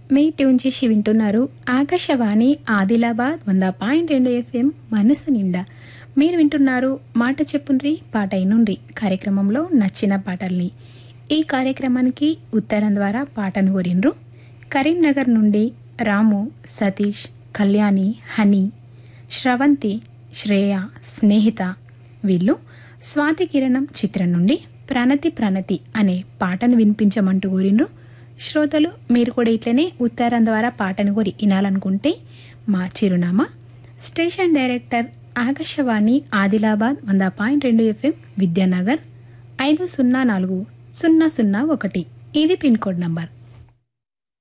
మీ tune చేసి వింటున్నారు ఆకాశవాణి ఆదిలాబాద్ వంద పాయింట్ రెండు ఎఫ్ఎం మనసు నిండా మీరు వింటున్నారు మాట చెప్పుండ్రి పాట అయినుండ్రి కార్యక్రమంలో నచ్చిన పాటల్ని ఈ కార్యక్రమానికి ఉత్తరం ద్వారా పాటను కోరిండ్రు కరీంనగర్ నుండి రాము సతీష్ కళ్యాణి హనీ శ్రవంతి శ్రేయ స్నేహిత వీళ్ళు స్వాతి కిరణం చిత్రం నుండి ప్రణతి ప్రణతి అనే పాటను వినిపించమంటూ కోరిండ్రు శ్రోతలు మీరు కూడా ఇట్లనే ఉత్తరం ద్వారా పాటను కోరి వినాలనుకుంటే మా చిరునామా స్టేషన్ డైరెక్టర్ ఆకాశవాణి ఆదిలాబాద్ వంద పాయింట్ రెండు ఎఫ్ఎం విద్యానగర్ ఐదు సున్నా నాలుగు సున్నా సున్నా ఒకటి ఇది పిన్ కోడ్ నంబర్